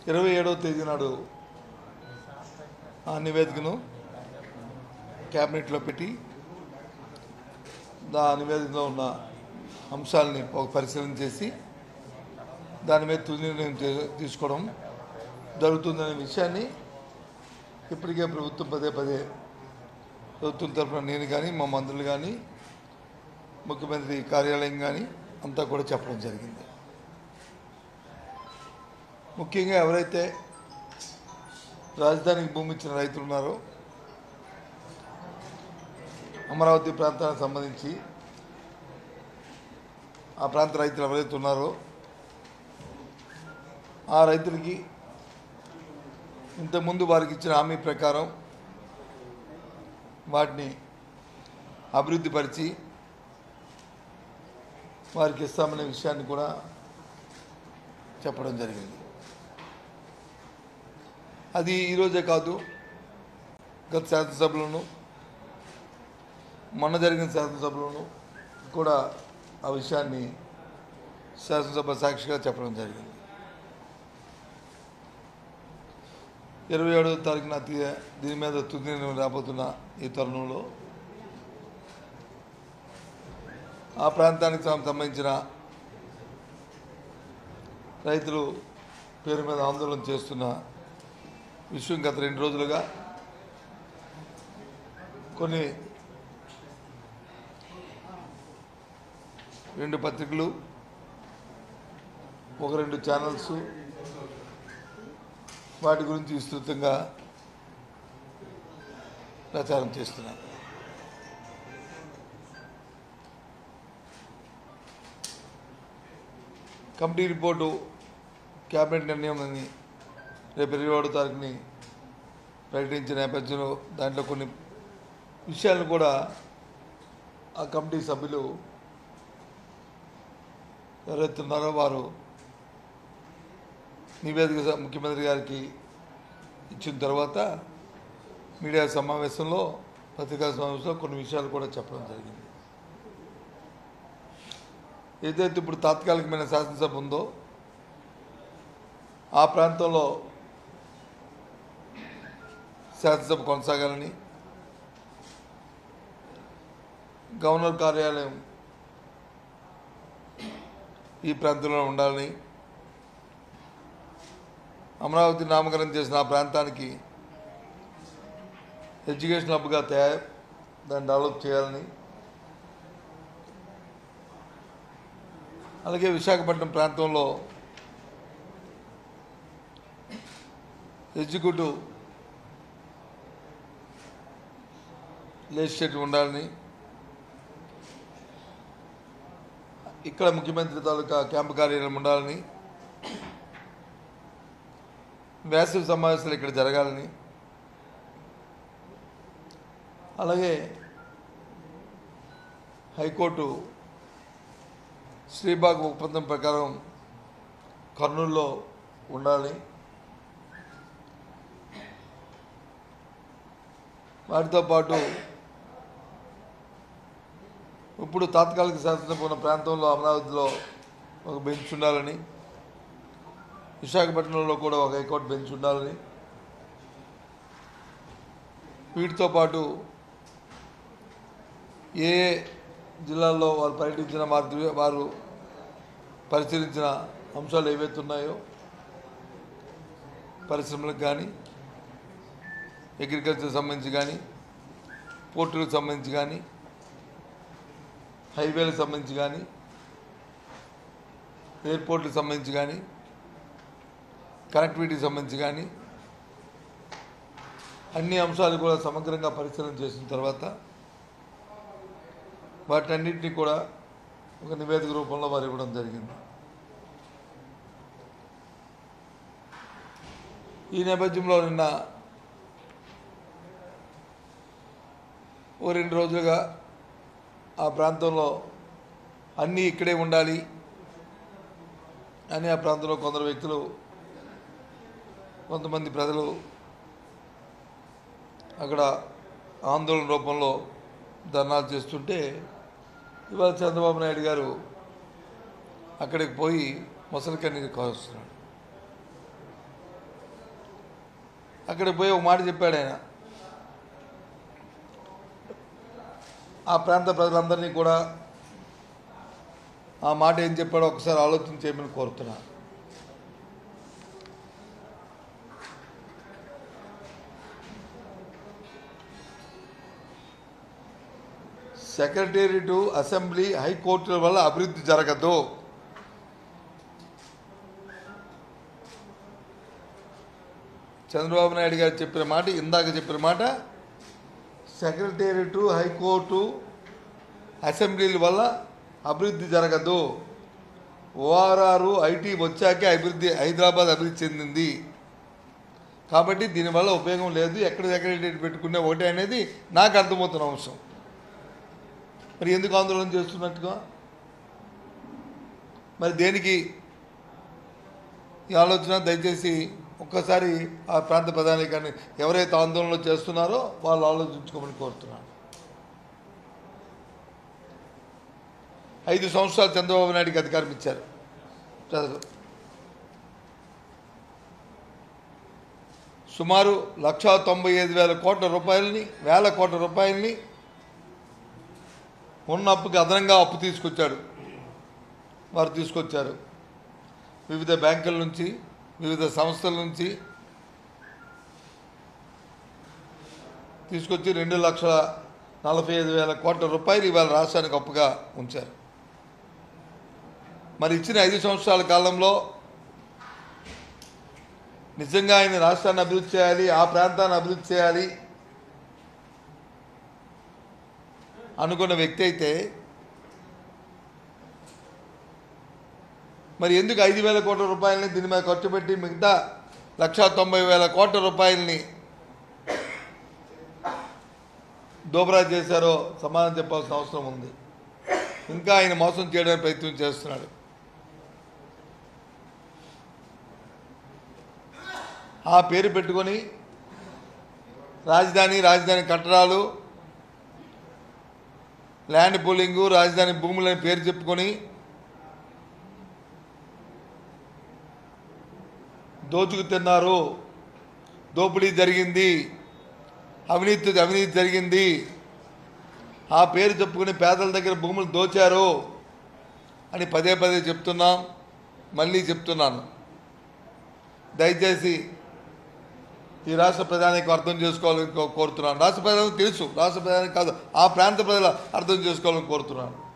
ఇరవై ఏడవ తేదీ నాడు ఆ నివేదికను క్యాబినెట్లో పెట్టి దా నివేదికలో ఉన్న అంశాలని ఒక పరిశీలన చేసి దాని మీద తుది నిర్ణయం తీ- తీసుకోవడం జరుగుతుందనే విషయాన్ని ఇప్పటికే ప్రభుత్వం పదే పదే ప్రభుత్వం తరఫున నేను కానీ మా మంత్రులు కానీ ముఖ్యమంత్రి కార్యాలయం కానీ అంతా కూడా చెప్పడం జరిగింది ముఖ్యంగా ఎవరైతే రాజధానికి భూమి ఇచ్చిన రైతులు ఉన్నారో అమరావతి ప్రాంతానికి సంబంధించి ఆ ప్రాంత రైతులు ఎవరైతే ఉన్నారో ఆ రైతులకి ఇంతకుముందు వారికి ఇచ్చిన హామీ ప్రకారం వాటిని అభివృద్ధి పరిచి వారికి ఇస్తామనే విషయాన్ని కూడా చెప్పడం జరిగింది అది ఈరోజే కాదు గత శాసనసభలోను మొన్న జరిగిన శాసనసభలోను కూడా ఆ విషయాన్ని శాసనసభ సాక్షిగా చెప్పడం జరిగింది ఇరవై ఏడవ తారీఖున తీ- దీని మీద తుది నిర్ణయం రాబోతున్న ఈ తరుణంలో ఆ ప్రాంతానికి సం- సంబంధించిన రైతులు పేరు మీద ఆందోళన చేస్తున్న విషయం గత రెండు రోజులుగా కొన్ని రెండు పత్రికలు ఒక రెండు ఛానల్స్ వాటి గురించి విస్తృతంగా ప్రచారం చేస్తున్నారు కమిటీ రిపోర్టు క్యాబినెట్ నిర్ణయం అని రేపు ఇరవై ఏడో తారీఖుని ప్రకటించిన నేపథ్యంలో దాంట్లో కొన్ని విషయాలను కూడా ఆ కమిటీ సభ్యులు ఎవరైతే ఉన్నారో వారు నివేదిక స- ముఖ్యమంత్రి గారికి ఇచ్చిన తర్వాత మీడియా సమావేశంలో పత్రికా సమావేశంలో కొన్ని విషయాలు కూడా చెప్పడం జరిగింది ఏదైతే ఇప్పుడు తాత్కాలికమైన శాసనసభ ఉందో ఆ ప్రాంతంలో శాసనసభ కొనసాగాలని గవర్నర్ కార్యాలయం ఈ ప్రాంతంలో ఉండాలని అమరావతి నామకరణం చేసిన ఆ ప్రాంతానికి ఎడ్యుకేషన్ హబ్గా తయారు దాన్ని డెవలప్ చేయాలని అలాగే విశాఖపట్నం ప్రాంతంలో ఎగ్జిక్యూటివ్ లెజిస్లేటివ్ ఉండాలని ఇక్కడ ముఖ్యమంత్రి తాలూకా క్యాంపు కార్యాలయం ఉండాలని వేసవి సమావేశాలు ఇక్కడ జరగాలని అలాగే హైకోర్టు శ్రీబాగ్ ఒప్పందం ప్రకారం కర్నూలులో ఉండాలి వాటితో పాటు ఇప్పుడు తాత్కాలిక శాసనసభ ఉన్న ప్రాంతంలో అమరావతిలో ఒక బెంచ్ ఉండాలని విశాఖపట్నంలో కూడా ఒక హైకోర్టు బెంచ్ ఉండాలని వీటితో పాటు ఏ ఏ జిల్లాల్లో వారు పర్యటించిన వారి దృ- వారు పరిశీలించిన అంశాలు ఏవైతే ఉన్నాయో పరిశ్రమలకు కానీ అగ్రికల్చర్ సంబంధించి కానీ పోర్టులకు సంబంధించి కానీ హైవేలకు సంబంధించి కానీ ఎయిర్పోర్ట్లకు సంబంధించి కానీ కనెక్టివిటీకి సంబంధించి కానీ అన్ని అంశాలు కూడా సమగ్రంగా పరిశీలన చేసిన తర్వాత వాటన్నిటిని కూడా ఒక నివేదిక రూపంలో వారు ఇవ్వడం జరిగింది ఈ నేపథ్యంలో నిన్న ఓ రెండు రోజులుగా ఆ ప్రాంతంలో అన్నీ ఇక్కడే ఉండాలి అని ఆ ప్రాంతంలో కొందరు వ్యక్తులు కొంతమంది ప్రజలు అక్కడ ఆందోళన రూపంలో ధర్నాలు చేస్తుంటే ఇవాళ చంద్రబాబు నాయుడు గారు అక్కడికి పోయి ముసలి కన్నీరు కాస్తున్నాడు అక్కడికి పోయి ఒక మాట చెప్పాడు ఆయన ఆ ప్రాంత ప్రజలందరినీ కూడా ఆ మాట ఏం చెప్పాడో ఒకసారి ఆలోచన చేయమని కోరుతున్నా సెక్రటేరియట్ అసెంబ్లీ హైకోర్టుల వల్ల అభివృద్ధి జరగదు చంద్రబాబు నాయుడు గారు చెప్పిన మాట ఇందాక చెప్పిన మాట సెక్రటేరియట్ హైకోర్టు అసెంబ్లీల వల్ల అభివృద్ధి జరగదు ఓఆర్ఆర్ ఐటీ వచ్చాకే అభివృద్ధి హైదరాబాద్ అభివృద్ధి చెందింది కాబట్టి దీనివల్ల ఉపయోగం లేదు ఎక్కడ సెక్రటేరియట్ పెట్టుకునే ఒకటే అనేది నాకు అర్థమవుతున్న అంశం మరి ఎందుకు ఆందోళన చేస్తున్నట్టుగా మరి దేనికి ఈ ఆలోచన దయచేసి ఒక్కసారి ఆ ప్రాంత ప్రధానికాన్ని ఎవరైతే ఆందోళనలు చేస్తున్నారో వాళ్ళు ఆలోచించుకోమని కోరుతున్నాను ఐదు సంవత్సరాలు చంద్రబాబు నాయుడికి అధికారం ఇచ్చారు ప్రజలు సుమారు లక్షా తొంభై ఐదు వేల కోట్ల రూపాయలని వేల కోట్ల రూపాయలని ఉన్న అప్పుకి అదనంగా అప్పు తీసుకొచ్చాడు వారు తీసుకొచ్చారు వివిధ బ్యాంకుల నుంచి వివిధ సంస్థల నుంచి తీసుకొచ్చి రెండు లక్షల నలభై ఐదు వేల కోట్ల రూపాయలు ఇవాళ రాష్ట్రానికి అప్పుగా ఉంచారు మరి ఇచ్చిన ఐదు సంవత్సరాల కాలంలో నిజంగా ఆయన రాష్ట్రాన్ని అభివృద్ధి చేయాలి ఆ ప్రాంతాన్ని అభివృద్ధి చేయాలి అనుకున్న వ్యక్తి అయితే మరి ఎందుకు ఐదు వేల కోట్ల రూపాయలని దీని మీద ఖర్చు పెట్టి మిగతా లక్షా తొంభై వేల కోట్ల రూపాయలని దోబరా చేశారో సమాధానం చెప్పాల్సిన అవసరం ఉంది ఇంకా ఆయన మోసం చేయడానికి ప్రయత్నం చేస్తున్నాడు ఆ పేరు పెట్టుకొని రాజధాని రాజధాని కట్టడాలు ల్యాండ్ పూలింగు రాజధాని భూములని పేరు చెప్పుకొని దోచుకు తిన్నారు దోపిడీ జరిగింది అవినీతి అవినీతి జరిగింది ఆ పేరు చెప్పుకుని పేదల దగ్గర భూములు దోచారు అని పదే పదే చెప్తున్నాం మళ్ళీ చెప్తున్నాను దయచేసి ఈ రాష్ట్ర ప్రధానికి అర్థం చేసుకోవాలని కో- కోరుతున్నాను రాష్ట్ర ప్రధానికి తెలుసు రాష్ట్ర ప్రధానికి కాదు ఆ ప్రాంత ప్రజలు అర్థం చేసుకోవాలని కోరుతున్నాను